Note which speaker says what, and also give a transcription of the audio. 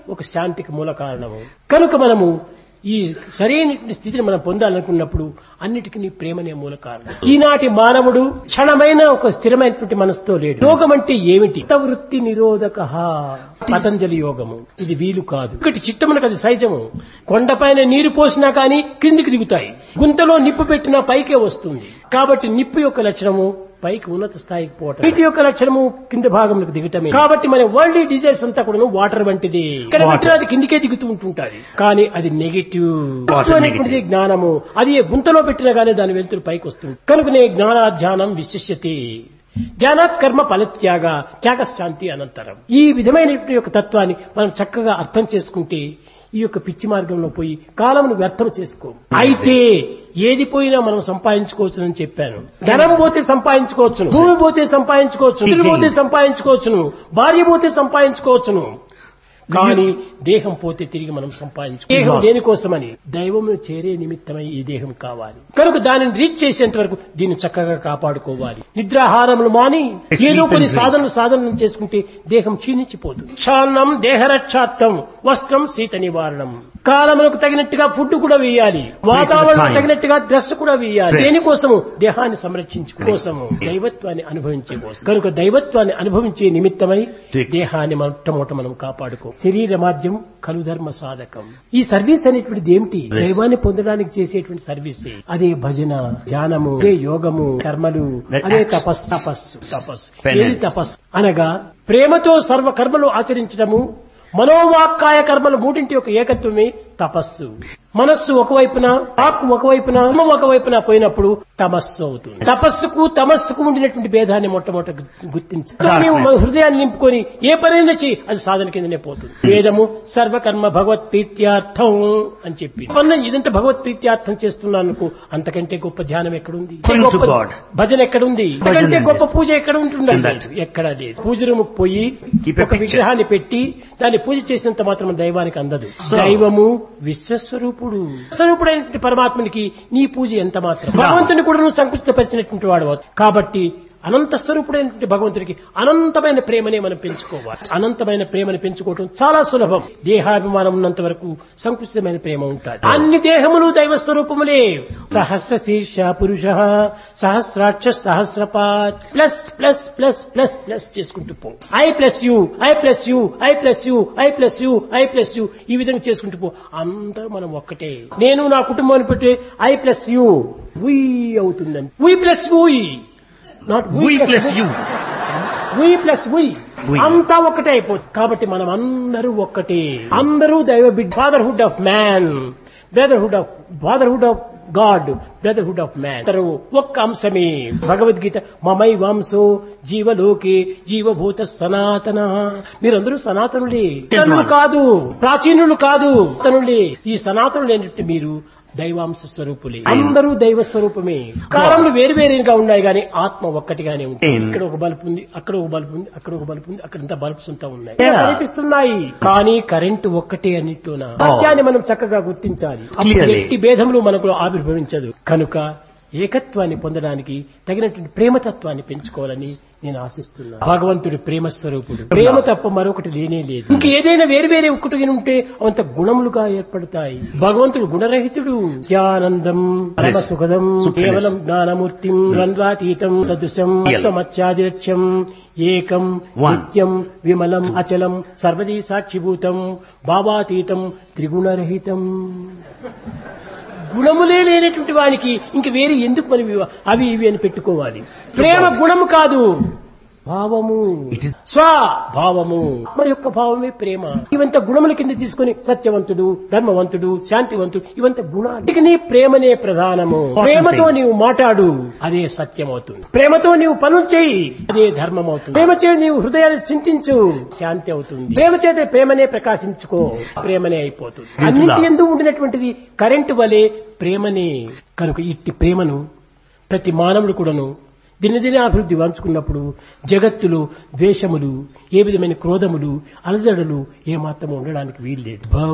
Speaker 1: ఒక శాంతికి మూల కారణము కనుక మనము ఈ సరైన స్థితిని మనం పొందాలనుకున్నప్పుడు అన్నిటికీ ప్రేమనే మూల కారణం ఈనాటి మానవుడు క్షణమైన ఒక స్థిరమైనటువంటి మనసుతో లేడు యోగం అంటే ఏమిటి వృత్తి నిరోధక పతంజలి యోగము ఇది వీలు కాదు ఒకటి చిత్తమునకు అది సహజము కొండపైన నీరు పోసినా కానీ క్రిందికి దిగుతాయి గుంతలో నిప్పు పెట్టినా పైకే వస్తుంది కాబట్టి నిప్పు యొక్క లక్షణము పైకి ఉన్నత స్థాయికి పోవటం నీటి యొక్క లక్షణము కింద భాగంలోకి దిగటమే కాబట్టి మన వరల్డ్ డిజైర్స్ అంతా కూడా వాటర్ వంటిది ఇక్కడ
Speaker 2: Water.
Speaker 1: పెట్టినా అది కిందికే దిగుతూ ఉంటుంటది కానీ అది నెగిటివ్
Speaker 2: Water
Speaker 1: అనేటువంటిది జ్ఞానము అది ఏ గుంతలో పెట్టినా గానీ దాని వెలుతురు పైకి వస్తుంది కనుకనే జ్ఞానాధ్యానం విశిష్యతి జ్ఞానాత్ కర్మ ఫలత్యాగ త్యాగశాంతి అనంతరం ఈ విధమైన యొక్క తత్వాన్ని మనం చక్కగా అర్థం చేసుకుంటే ఈ యొక్క పిచ్చి మార్గంలో పోయి కాలమును వ్యర్థం చేసుకో అయితే ఏది పోయినా మనం సంపాదించుకోవచ్చు అని చెప్పాను ధనం పోతే సంపాదించుకోవచ్చును భూమి పోతే సంపాదించుకోవచ్చును ఇల్లు పోతే సంపాదించుకోవచ్చును భార్య పోతే సంపాదించుకోవచ్చును కానీ దేహం పోతే తిరిగి మనం సంపాదించు దేహం దేనికోసమని దైవమును చేరే నిమిత్తమై ఈ దేహం కావాలి కనుక దానిని రీచ్ చేసేంత వరకు దీన్ని చక్కగా కాపాడుకోవాలి నిద్రాహారములు మాని ఏదో కొన్ని సాధనలు సాధనలు చేసుకుంటే దేహం క్షీణించిపోతుంది క్షాన్నం దేహరక్షార్థం వస్త్రం శీత నివారణం కాలములకు తగినట్టుగా ఫుడ్ కూడా వేయాలి వాతావరణం
Speaker 2: time.
Speaker 1: తగినట్టుగా డ్రెస్ కూడా వేయాలి
Speaker 2: Dress.
Speaker 1: దేనికోసము దేహాన్ని సంరక్షించు కోసము దైవత్వాన్ని అనుభవించే కోసం కనుక దైవత్వాన్ని అనుభవించే నిమిత్తమై
Speaker 2: Takes.
Speaker 1: దేహాన్ని మొట్టమొదట మనం కాపాడుకో శరీర మాధ్యం కలు ధర్మ సాధకం ఈ సర్వీస్ అనేటువంటిది ఏమిటి
Speaker 2: Yes.
Speaker 1: దైవాన్ని పొందడానికి చేసేటువంటి సర్వీస్ అదే భజన ధ్యానము అదే యోగము కర్మలు
Speaker 2: That
Speaker 1: అదే
Speaker 2: acts.
Speaker 1: తపస్సు తపస్సు తపస్సు
Speaker 2: Penance.
Speaker 1: ఏది తపస్సు అనగా ప్రేమతో సర్వ కర్మలు ఆచరించడము మనోవాక్కాయ కర్మలు మూడింటి యొక్క ఏకత్వమే తపస్సు మనస్సు ఒకవైపున ఆకు ఒకవైపున కర్మ ఒకవైపున పోయినప్పుడు తమస్సు అవుతుంది తపస్సుకు తమస్సుకు ఉండినటువంటి భేదాన్ని మొట్టమొదట గు- గుర్తించాలి
Speaker 2: Darkness.
Speaker 1: నీవు మన హృదయాన్ని నింపుకొని ఏ పనైనా చెయ్యి అది సాధన కిందనే పోతుంది వేదము సర్వకర్మ భగవత్ ప్రీత్యార్థం అని చెప్పి అన్న ఇదంతా భగవత్ ప్రీత్యార్థం చేస్తున్నాను అనుకో అంతకంటే గొప్ప ధ్యానం ఎక్కడుంది
Speaker 2: Going to
Speaker 1: గొప్ప
Speaker 2: God.
Speaker 1: భజన ఎక్కడుంది
Speaker 2: Bhajan
Speaker 1: అంతకంటే
Speaker 2: is
Speaker 1: గొప్ప
Speaker 2: this.
Speaker 1: పూజ ఎక్కడ ఉంటుందండి
Speaker 2: That.
Speaker 1: ఎక్కడా లేదు పూజ రూముకు పోయి
Speaker 2: Keep a
Speaker 1: ఒక
Speaker 2: picture.
Speaker 1: విగ్రహాన్ని పెట్టి దాన్ని పూజ చేసినంత మాత్రం దైవానికి అందదు
Speaker 2: So-
Speaker 1: దైవము విశ్వస్వరూపుడు స్వరూపుడైనటువంటి పరమాత్మనికి నీ పూజ ఎంత మాత్రం భగవంతుని కూడా నువ్వు సంకుచితపరిచినటువంటి వాడు కాబట్టి అనంత స్వరూపుడైనటువంటి భగవంతుడికి అనంతమైన ప్రేమనే మనం పెంచుకోవాలి అనంతమైన ప్రేమను పెంచుకోవటం చాలా సులభం దేహాభిమానం ఉన్నంత వరకు సంకుచితమైన ప్రేమ ఉంటుంది అన్ని దేహములు దైవ స్వరూపములే సహస్ర శీర్ష పురుష సహస్రాక్ష సహస్రపాత్ plus plus plus plus plus చేసుకుంటూ పో I plus you I plus you I plus you I plus you I plus you ఈ విధంగా చేసుకుంటూ పో అందరూ మనం ఒక్కటే నేను నా కుటుంబాన్ని పెట్టి ఐ ప్లస్ యూ వీ అవుతుందండి we plus we not
Speaker 2: We plus you.
Speaker 1: We plus we
Speaker 2: We.
Speaker 1: అంతా ఒక్కటే అయిపోతుంది కాబట్టి మనం అందరూ ఒక్కటే అందరూ దైవ బిడ్ fatherhood of man brotherhood of fatherhood of God brotherhood of man అందరూ ఒక్క అంశమే భగవద్గీత మమై వంశో జీవలోకే జీవభూత సనాతన మీరందరూ సనాతనులే ఇతరులు కాదు ప్రాచీనులు కాదు సనాతనులే ఈ సనాతనులు ఏంటంటే మీరు దైవాంశ స్వరూపులే అందరూ దైవ స్వరూపమే కాలంలో వేరు వేరుగా ఉన్నాయి కానీ ఆత్మ ఒక్కటిగానే ఉంటుంది
Speaker 2: In.
Speaker 1: ఇక్కడ ఒక బల్బు ఉంది అక్కడ ఒక బల్బు ఉంది అక్కడ ఒక బల్బు ఉంది అక్కడ ఇంత బల్బ్స్ ఉంటా ఉన్నాయి
Speaker 2: Yeah.
Speaker 1: కనిపిస్తున్నాయి కానీ కరెంటు ఒక్కటే అన్నిటిలోన సత్యాన్ని మనం చక్కగా గుర్తించాలి అప్పుడు
Speaker 2: Clearly.
Speaker 1: ఎట్టి భేదములు మనకు ఆవిర్భవించదు కనుక ఏకత్వాన్ని పొందడానికి తగినటువంటి ప్రేమతత్వాన్ని పెంచుకోవాలని నేను ఆశిస్తున్నాను భగవంతుడి ప్రేమ స్వరూపుడు ప్రేమ తప్ప మరొకటి లేనే లేదు ఇంక ఏదైనా వేరు వేరే ఒక్కటి ఉంటే అవంత గుణములుగా ఏర్పడతాయి భగవంతుడు గుణరహితుడు జ్ఞానందం పరమ సుఖదం
Speaker 2: Supremacy.
Speaker 1: కేవలం జ్ఞానమూర్తిం ద్వంద్వాతీతం సదృశం
Speaker 2: Real.
Speaker 1: మత్స్యాదిలక్ష్యం ఏకం
Speaker 2: One.
Speaker 1: నిత్యం విమలం అచలం సర్వదీ సాక్షిభూతం భావాతీతం త్రిగుణరహితం గుణములే లేనటువంటి వానికి ఇంక వేరే ఎందుకు మనం ఇవి- అవి ఇవి అని పెట్టుకోవాలి ప్రేమ గుణము కాదు భావము
Speaker 2: It is-
Speaker 1: స్వభావము మన యొక్క భావమే ప్రేమ ఇవంత గుణముల కింద తీసుకొని సత్యవంతుడు ధర్మవంతుడు శాంతివంతుడు ఇవంత గుణాలు ఇక నీ ప్రేమనే ప్రధానము ప్రేమతో నీవు మాట్లాడు అదే సత్యం అవుతుంది ప్రేమతో నీవు పనులు చేయి అదే ధర్మం అవుతుంది ప్రేమ చే నీవు హృదయాన్ని చింతించు శాంతి అవుతుంది ప్రేమ చేత ప్రేమనే ప్రకాశించుకో ప్రేమనే అయిపోతుంది అన్నింటి ఎందు ఉండినటువంటిది కరెంటు వలె ప్రేమనే కనుక ఇట్టి ప్రేమను ప్రతి మానవుడు కూడాను దినదిన అభివృద్ధి వంచుకున్నప్పుడు జగత్తులో ద్వేషములు ఏ విధమైన క్రోధములు అలజడులు ఏమాత్రం ఉండడానికి వీల్లేదు